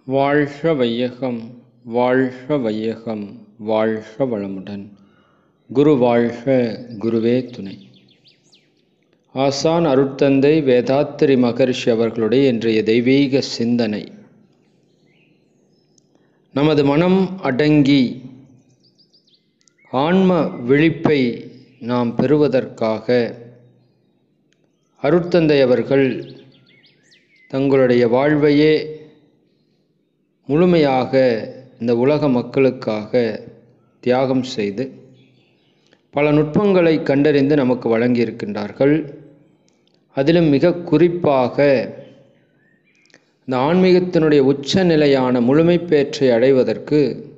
வாழ்க வையகம் வாழ்க வையகம் வாழ்க வளமுடன் குரு வாழ்க குருவே துணை ஆசான் அருட்தந்தை வேதாத்திரி மகர்ஷி அவர்களுடைய இன்றைய தெய்வீக சிந்தனை நமது மனம் அடங்கி ஆன்ம விழிப்பை நாம் பெறுவதற்காக அருட்தந்தை அவர்கள் தங்களுடைய வாழ்வையே முழுமையாக இந்த உலக மக்களுக்காக தியாகம் செய்து பல நுட்பங்களை கண்டறிந்து நமக்கு வழங்கியிருக்கின்றார்கள் அதிலும் மிக குறிப்பாக இந்த ஆன்மீகத்தினுடைய உச்ச நிலையான முழுமைப்பேற்றை அடைவதற்கு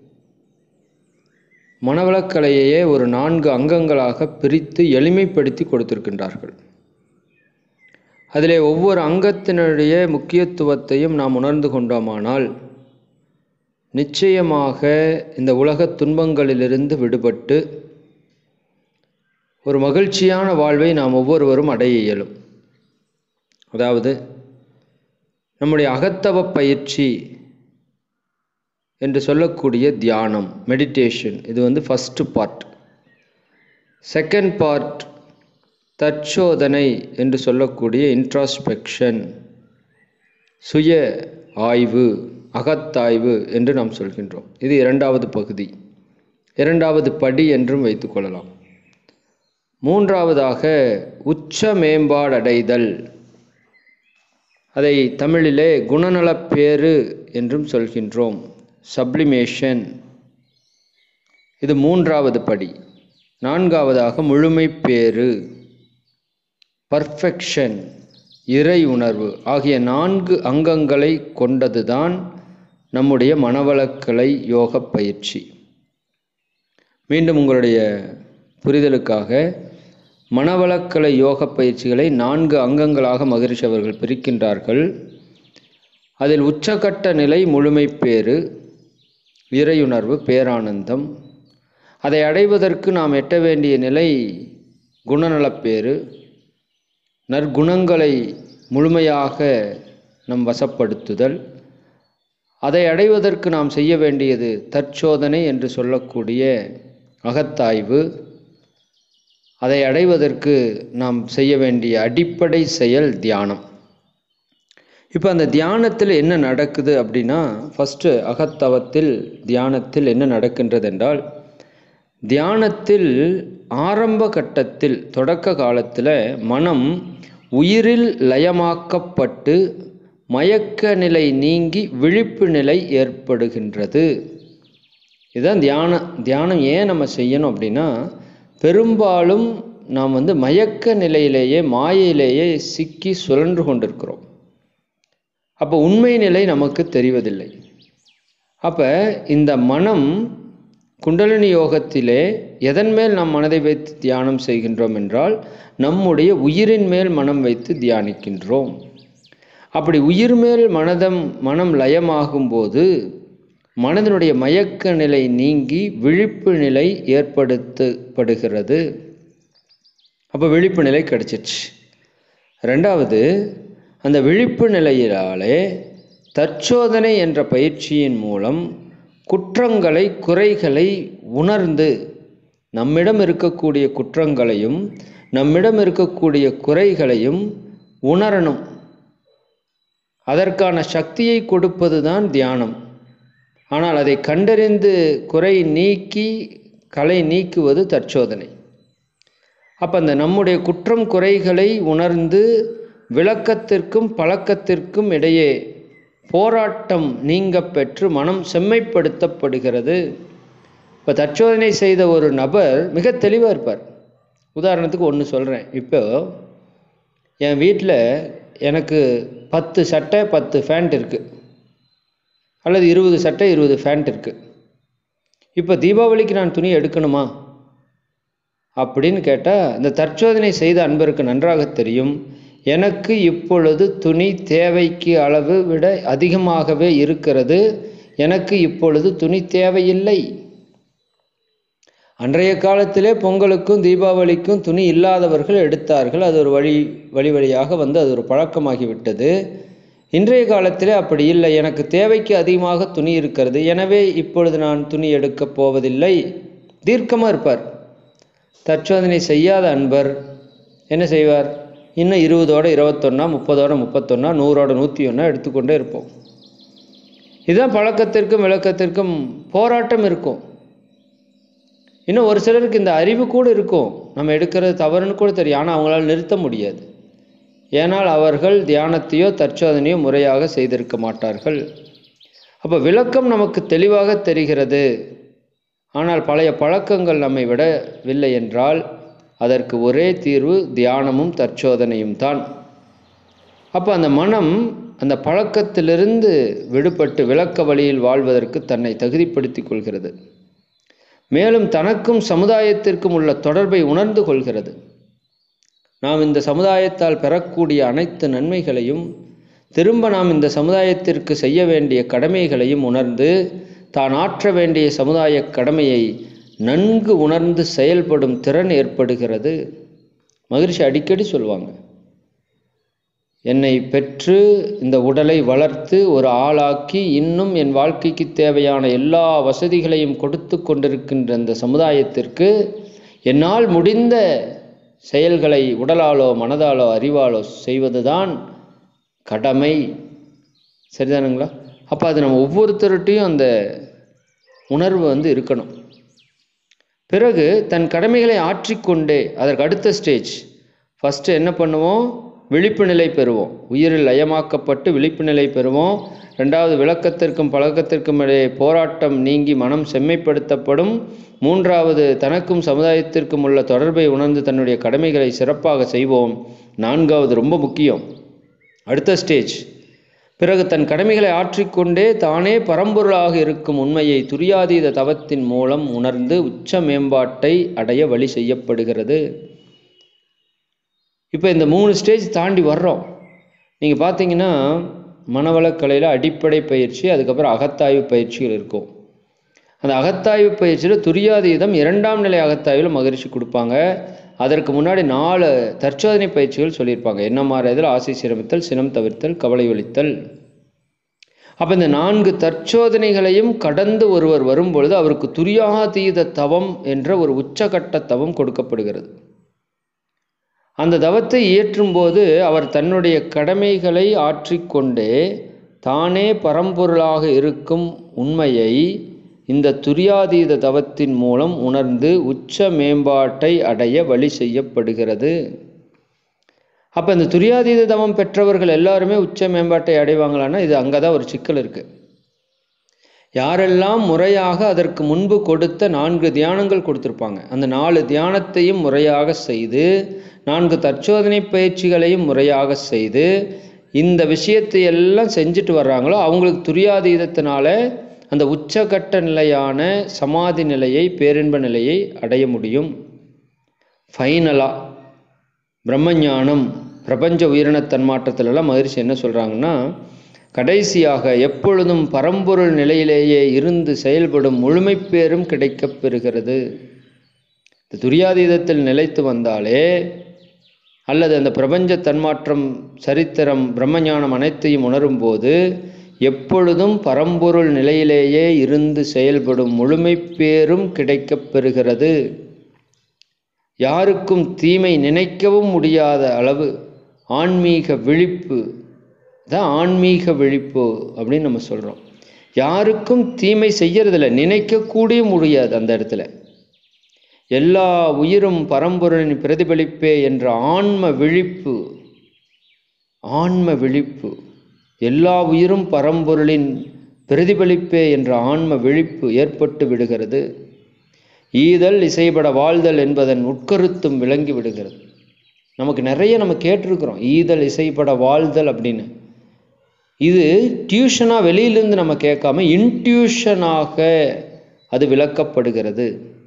மனவளக்கலையையே ஒரு நான்கு அங்கங்களாக பிரித்து எளிமைப்படுத்தி கொடுத்திருக்கின்றார்கள் அதிலே ஒவ்வொரு அங்கத்தினுடைய முக்கியத்துவத்தையும் நாம் உணர்ந்து கொண்டோமானால் நிச்சயமாக இந்த உலகத் துன்பங்களிலிருந்து விடுபட்டு ஒரு மகிழ்ச்சியான வாழ்வை நாம் ஒவ்வொருவரும் அடைய இயலும் அதாவது நம்முடைய அகத்தவ பயிற்சி என்று சொல்லக்கூடிய தியானம் மெடிடேஷன் இது வந்து ஃபஸ்ட்டு பார்ட் செகண்ட் பார்ட் தற்சோதனை என்று சொல்லக்கூடிய இன்ட்ராஸ்பெக்ஷன் சுய ஆய்வு அகத்தாய்வு என்று நாம் சொல்கின்றோம் இது இரண்டாவது பகுதி இரண்டாவது படி என்றும் வைத்துக்கொள்ளலாம் மூன்றாவதாக உச்ச மேம்பாடடைதல் அதை தமிழிலே குணநலப்பேறு என்றும் சொல்கின்றோம் சப்ளிமேஷன் இது மூன்றாவது படி நான்காவதாக முழுமைப்பேறு பர்ஃபெக்ஷன் இறை உணர்வு ஆகிய நான்கு அங்கங்களை கொண்டதுதான் நம்முடைய மனவளக்கலை யோக பயிற்சி மீண்டும் உங்களுடைய புரிதலுக்காக மனவளக்கலை யோக பயிற்சிகளை நான்கு அங்கங்களாக மகரிஷி அவர்கள் பிரிக்கின்றார்கள் அதில் உச்சகட்ட நிலை முழுமைப்பேறு இறையுணர்வு பேரானந்தம் அதை அடைவதற்கு நாம் எட்ட வேண்டிய நிலை குணநலப்பேறு நற்குணங்களை முழுமையாக நம் வசப்படுத்துதல் அதை அடைவதற்கு நாம் செய்ய வேண்டியது தற்சோதனை என்று சொல்லக்கூடிய அகத்தாய்வு அதை அடைவதற்கு நாம் செய்ய வேண்டிய அடிப்படை செயல் தியானம் இப்போ அந்த தியானத்தில் என்ன நடக்குது அப்படின்னா ஃபஸ்ட்டு அகத்தவத்தில் தியானத்தில் என்ன நடக்கின்றது என்றால் தியானத்தில் ஆரம்ப கட்டத்தில் தொடக்க காலத்தில் மனம் உயிரில் லயமாக்கப்பட்டு மயக்க நிலை நீங்கி விழிப்பு நிலை ஏற்படுகின்றது இதுதான் தியானம் தியானம் ஏன் நம்ம செய்யணும் அப்படின்னா பெரும்பாலும் நாம் வந்து மயக்க நிலையிலேயே மாயையிலேயே சிக்கி சுழன்று கொண்டிருக்கிறோம் அப்போ உண்மை நிலை நமக்கு தெரிவதில்லை அப்போ இந்த மனம் குண்டலினி யோகத்திலே எதன் மேல் நாம் மனதை வைத்து தியானம் செய்கின்றோம் என்றால் நம்முடைய உயிரின் மேல் மனம் வைத்து தியானிக்கின்றோம் அப்படி உயிர் மேல் மனதம் மனம் லயமாகும் போது மனதினுடைய மயக்க நிலை நீங்கி விழிப்பு நிலை ஏற்படுத்தப்படுகிறது அப்போ விழிப்பு நிலை கிடச்சிருச்சு ரெண்டாவது அந்த விழிப்பு நிலையிலாலே தற்சோதனை என்ற பயிற்சியின் மூலம் குற்றங்களை குறைகளை உணர்ந்து நம்மிடம் இருக்கக்கூடிய குற்றங்களையும் நம்மிடம் இருக்கக்கூடிய குறைகளையும் உணரணும் அதற்கான சக்தியை கொடுப்பது தான் தியானம் ஆனால் அதை கண்டறிந்து குறை நீக்கி கலை நீக்குவது தற்சோதனை அப்போ அந்த நம்முடைய குற்றம் குறைகளை உணர்ந்து விளக்கத்திற்கும் பழக்கத்திற்கும் இடையே போராட்டம் நீங்க பெற்று மனம் செம்மைப்படுத்தப்படுகிறது இப்போ தற்சோதனை செய்த ஒரு நபர் மிக தெளிவாக இருப்பார் உதாரணத்துக்கு ஒன்று சொல்கிறேன் இப்போ என் வீட்டில் எனக்கு பத்து சட்டை பத்து ஃபேண்ட் இருக்குது அல்லது இருபது சட்டை இருபது ஃபேண்ட் இருக்குது இப்போ தீபாவளிக்கு நான் துணி எடுக்கணுமா அப்படின்னு கேட்டால் இந்த தற்சோதனை செய்த அன்பருக்கு நன்றாக தெரியும் எனக்கு இப்பொழுது துணி தேவைக்கு அளவு விட அதிகமாகவே இருக்கிறது எனக்கு இப்பொழுது துணி தேவையில்லை அன்றைய காலத்திலே பொங்கலுக்கும் தீபாவளிக்கும் துணி இல்லாதவர்கள் எடுத்தார்கள் அது ஒரு வழி வழி வழியாக வந்து அது ஒரு பழக்கமாகிவிட்டது இன்றைய காலத்தில் அப்படி இல்லை எனக்கு தேவைக்கு அதிகமாக துணி இருக்கிறது எனவே இப்பொழுது நான் துணி எடுக்கப் போவதில்லை தீர்க்கமாக இருப்பார் தற்சோதனை செய்யாத அன்பர் என்ன செய்வார் இன்னும் இருபதோட இருபத்தொன்னா முப்பதோட முப்பத்தொன்னா நூறோட நூற்றி ஒன்றா எடுத்துக்கொண்டே இருப்போம் இதுதான் பழக்கத்திற்கும் விளக்கத்திற்கும் போராட்டம் இருக்கும் இன்னும் ஒரு சிலருக்கு இந்த அறிவு கூட இருக்கும் நம்ம எடுக்கிறது தவறுன்னு கூட தெரியும் ஆனால் அவங்களால நிறுத்த முடியாது ஏனால் அவர்கள் தியானத்தையோ தற்சோதனையோ முறையாக செய்திருக்க மாட்டார்கள் அப்போ விளக்கம் நமக்கு தெளிவாக தெரிகிறது ஆனால் பழைய பழக்கங்கள் நம்மை விடவில்லை என்றால் அதற்கு ஒரே தீர்வு தியானமும் தற்சோதனையும் தான் அப்போ அந்த மனம் அந்த பழக்கத்திலிருந்து விடுபட்டு விளக்க வழியில் வாழ்வதற்கு தன்னை தகுதிப்படுத்திக் கொள்கிறது மேலும் தனக்கும் சமுதாயத்திற்கும் உள்ள தொடர்பை உணர்ந்து கொள்கிறது நாம் இந்த சமுதாயத்தால் பெறக்கூடிய அனைத்து நன்மைகளையும் திரும்ப நாம் இந்த சமுதாயத்திற்கு செய்ய வேண்டிய கடமைகளையும் உணர்ந்து தான் ஆற்ற வேண்டிய சமுதாய கடமையை நன்கு உணர்ந்து செயல்படும் திறன் ஏற்படுகிறது மகிழ்ச்சி அடிக்கடி சொல்லுவாங்க என்னை பெற்று இந்த உடலை வளர்த்து ஒரு ஆளாக்கி இன்னும் என் வாழ்க்கைக்கு தேவையான எல்லா வசதிகளையும் கொடுத்து கொண்டிருக்கின்ற இந்த சமுதாயத்திற்கு என்னால் முடிந்த செயல்களை உடலாலோ மனதாலோ அறிவாலோ செய்வதுதான் கடமை சரிதானுங்களா அப்போ அது நம்ம ஒவ்வொருத்தருட்டையும் அந்த உணர்வு வந்து இருக்கணும் பிறகு தன் கடமைகளை ஆற்றிக்கொண்டே அதற்கு அடுத்த ஸ்டேஜ் ஃபஸ்ட்டு என்ன பண்ணுவோம் விழிப்பு நிலை பெறுவோம் உயிரில் லயமாக்கப்பட்டு விழிப்பு நிலை பெறுவோம் ரெண்டாவது விளக்கத்திற்கும் பழக்கத்திற்கும் இடையே போராட்டம் நீங்கி மனம் செம்மைப்படுத்தப்படும் மூன்றாவது தனக்கும் சமுதாயத்திற்கும் உள்ள தொடர்பை உணர்ந்து தன்னுடைய கடமைகளை சிறப்பாக செய்வோம் நான்காவது ரொம்ப முக்கியம் அடுத்த ஸ்டேஜ் பிறகு தன் கடமைகளை ஆற்றிக்கொண்டே தானே பரம்பொருளாக இருக்கும் உண்மையை துரியாதீத தவத்தின் மூலம் உணர்ந்து உச்ச மேம்பாட்டை அடைய வழி செய்யப்படுகிறது இப்போ இந்த மூணு ஸ்டேஜ் தாண்டி வர்றோம் நீங்கள் பார்த்தீங்கன்னா மனவளக்கலையில் அடிப்படை பயிற்சி அதுக்கப்புறம் அகத்தாய்வு பயிற்சிகள் இருக்கும் அந்த அகத்தாய்வு பயிற்சியில் துரியாதீதம் இரண்டாம் நிலை அகத்தாய்வில் மகிழ்ச்சி கொடுப்பாங்க அதற்கு முன்னாடி நாலு தற்சோதனை பயிற்சிகள் சொல்லியிருப்பாங்க என்ன மாறுதல் ஆசை சிரமித்தல் சினம் தவிர்த்தல் கவலை ஒழித்தல் அப்போ இந்த நான்கு தற்சோதனைகளையும் கடந்து ஒருவர் வரும்பொழுது அவருக்கு துரியாதீத தவம் என்ற ஒரு உச்சகட்ட தவம் கொடுக்கப்படுகிறது அந்த தவத்தை இயற்றும்போது அவர் தன்னுடைய கடமைகளை ஆற்றிக்கொண்டே தானே பரம்பொருளாக இருக்கும் உண்மையை இந்த துரியாதீத தவத்தின் மூலம் உணர்ந்து உச்ச மேம்பாட்டை அடைய வழி செய்யப்படுகிறது அப்போ இந்த துரியாதீத தவம் பெற்றவர்கள் எல்லாருமே உச்ச மேம்பாட்டை அடைவாங்களான்னா இது அங்கே தான் ஒரு சிக்கல் இருக்குது யாரெல்லாம் முறையாக அதற்கு முன்பு கொடுத்த நான்கு தியானங்கள் கொடுத்துருப்பாங்க அந்த நாலு தியானத்தையும் முறையாக செய்து நான்கு தற்சோதனை பயிற்சிகளையும் முறையாக செய்து இந்த விஷயத்தை எல்லாம் செஞ்சுட்டு வர்றாங்களோ அவங்களுக்கு துரியாதீதத்தினால அந்த உச்சகட்ட நிலையான சமாதி நிலையை பேரின்ப நிலையை அடைய முடியும் ஃபைனலாக பிரம்மஞானம் பிரபஞ்ச உயிரின தன்மாற்றத்திலலாம் மகிழ்ச்சி என்ன சொல்கிறாங்கன்னா கடைசியாக எப்பொழுதும் பரம்பொருள் நிலையிலேயே இருந்து செயல்படும் முழுமை பேரும் கிடைக்கப் பெறுகிறது இந்த துரியாதீதத்தில் நிலைத்து வந்தாலே அல்லது அந்த பிரபஞ்ச தன்மாற்றம் சரித்திரம் பிரம்மஞானம் அனைத்தையும் உணரும்போது எப்பொழுதும் பரம்பொருள் நிலையிலேயே இருந்து செயல்படும் முழுமை பேரும் கிடைக்கப் பெறுகிறது யாருக்கும் தீமை நினைக்கவும் முடியாத அளவு ஆன்மீக விழிப்பு தான் ஆன்மீக விழிப்பு அப்படின்னு நம்ம சொல்கிறோம் யாருக்கும் தீமை செய்யறதில்ல நினைக்கக்கூடிய முடியாது அந்த இடத்துல எல்லா உயிரும் பரம்பொருளின் பிரதிபலிப்பே என்ற ஆன்ம விழிப்பு ஆன்ம விழிப்பு எல்லா உயிரும் பரம்பொருளின் பிரதிபலிப்பே என்ற ஆன்ம விழிப்பு ஏற்பட்டு விடுகிறது ஈதல் இசைபட வாழ்தல் என்பதன் உட்கருத்தும் விளங்கி விடுகிறது நமக்கு நிறைய நம்ம கேட்டிருக்கிறோம் ஈதல் இசைப்பட வாழ்தல் அப்படின்னு இது டியூஷனாக வெளியிலிருந்து நம்ம கேட்காம இன்டியூஷனாக அது விளக்கப்படுகிறது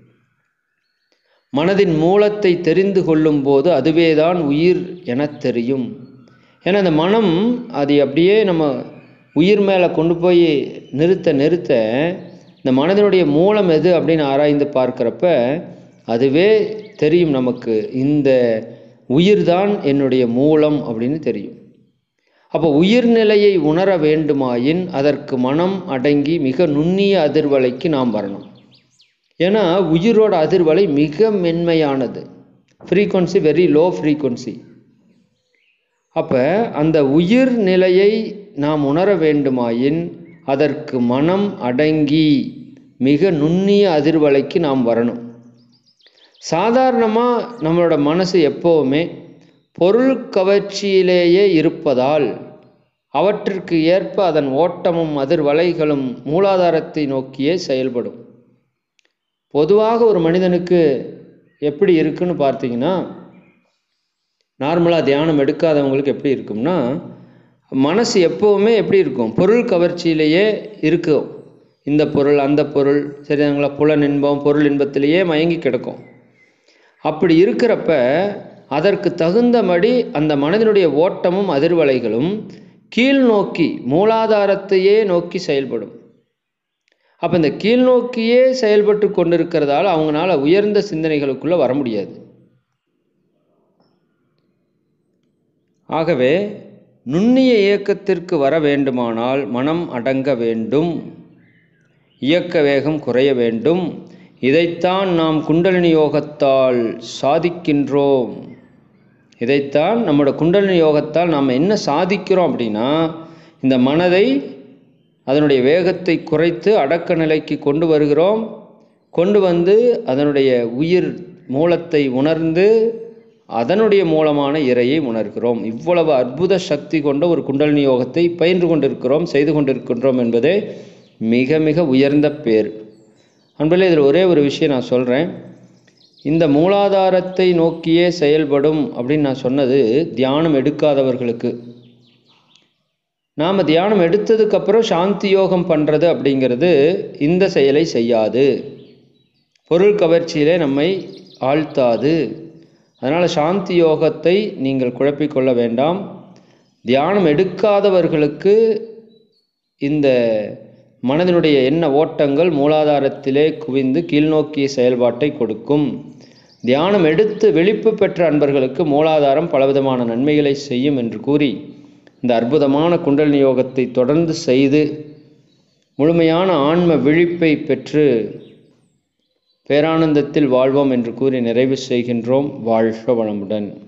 மனதின் மூலத்தை தெரிந்து கொள்ளும் போது அதுவேதான் உயிர் என தெரியும் ஏன்னா அந்த மனம் அது அப்படியே நம்ம உயிர் மேலே கொண்டு போய் நிறுத்த நிறுத்த இந்த மனதினுடைய மூலம் எது அப்படின்னு ஆராய்ந்து பார்க்குறப்ப அதுவே தெரியும் நமக்கு இந்த உயிர் தான் என்னுடைய மூலம் அப்படின்னு தெரியும் அப்போ உயிர்நிலையை உணர வேண்டுமாயின் அதற்கு மனம் அடங்கி மிக நுண்ணிய அதிர்வலைக்கு நாம் வரணும் ஏன்னா உயிரோட அதிர்வலை மிக மென்மையானது ஃப்ரீக்வன்சி வெரி லோ ஃப்ரீக்வன்சி அப்போ அந்த உயிர் நிலையை நாம் உணர வேண்டுமாயின் அதற்கு மனம் அடங்கி மிக நுண்ணிய அதிர்வலைக்கு நாம் வரணும் சாதாரணமாக நம்மளோட மனசு எப்போவுமே பொருள் கவர்ச்சியிலேயே இருப்பதால் அவற்றிற்கு ஏற்ப அதன் ஓட்டமும் அதிர்வலைகளும் மூலாதாரத்தை நோக்கியே செயல்படும் பொதுவாக ஒரு மனிதனுக்கு எப்படி இருக்குன்னு பார்த்தீங்கன்னா நார்மலாக தியானம் எடுக்காதவங்களுக்கு எப்படி இருக்கும்னா மனசு எப்போவுமே எப்படி இருக்கும் பொருள் கவர்ச்சியிலேயே இருக்கும் இந்த பொருள் அந்த பொருள் சரிங்களா புலன் இன்பம் பொருள் இன்பத்திலேயே மயங்கி கிடக்கும் அப்படி இருக்கிறப்ப அதற்கு தகுந்தபடி அந்த மனதினுடைய ஓட்டமும் அதிர்வலைகளும் கீழ் நோக்கி மூலாதாரத்தையே நோக்கி செயல்படும் அப்போ இந்த கீழ் நோக்கியே செயல்பட்டு கொண்டிருக்கிறதால அவங்களால உயர்ந்த சிந்தனைகளுக்குள்ளே வர முடியாது ஆகவே நுண்ணிய இயக்கத்திற்கு வர வேண்டுமானால் மனம் அடங்க வேண்டும் இயக்க வேகம் குறைய வேண்டும் இதைத்தான் நாம் குண்டலினி யோகத்தால் சாதிக்கின்றோம் இதைத்தான் நம்மளோட குண்டலினி யோகத்தால் நாம் என்ன சாதிக்கிறோம் அப்படின்னா இந்த மனதை அதனுடைய வேகத்தை குறைத்து அடக்க நிலைக்கு கொண்டு வருகிறோம் கொண்டு வந்து அதனுடைய உயிர் மூலத்தை உணர்ந்து அதனுடைய மூலமான இறையை உணர்கிறோம் இவ்வளவு அற்புத சக்தி கொண்ட ஒரு குண்டலினி யோகத்தை பயின்று கொண்டிருக்கிறோம் செய்து கொண்டிருக்கின்றோம் என்பதே மிக மிக உயர்ந்த பேர் அன்பில் இதில் ஒரே ஒரு விஷயம் நான் சொல்கிறேன் இந்த மூலாதாரத்தை நோக்கியே செயல்படும் அப்படின்னு நான் சொன்னது தியானம் எடுக்காதவர்களுக்கு நாம் தியானம் எடுத்ததுக்கப்புறம் சாந்தி யோகம் பண்ணுறது அப்படிங்கிறது இந்த செயலை செய்யாது பொருள் கவர்ச்சியிலே நம்மை ஆழ்த்தாது அதனால் சாந்தி யோகத்தை நீங்கள் குழப்பிக்கொள்ள வேண்டாம் தியானம் எடுக்காதவர்களுக்கு இந்த மனதினுடைய எண்ண ஓட்டங்கள் மூலாதாரத்திலே குவிந்து கீழ்நோக்கிய செயல்பாட்டை கொடுக்கும் தியானம் எடுத்து விழிப்பு பெற்ற அன்பர்களுக்கு மூலாதாரம் பலவிதமான நன்மைகளை செய்யும் என்று கூறி இந்த அற்புதமான குண்டலினி யோகத்தை தொடர்ந்து செய்து முழுமையான ஆன்ம விழிப்பை பெற்று பேரானந்தத்தில் வாழ்வோம் என்று கூறி நிறைவு செய்கின்றோம் வாழ்க வளமுடன்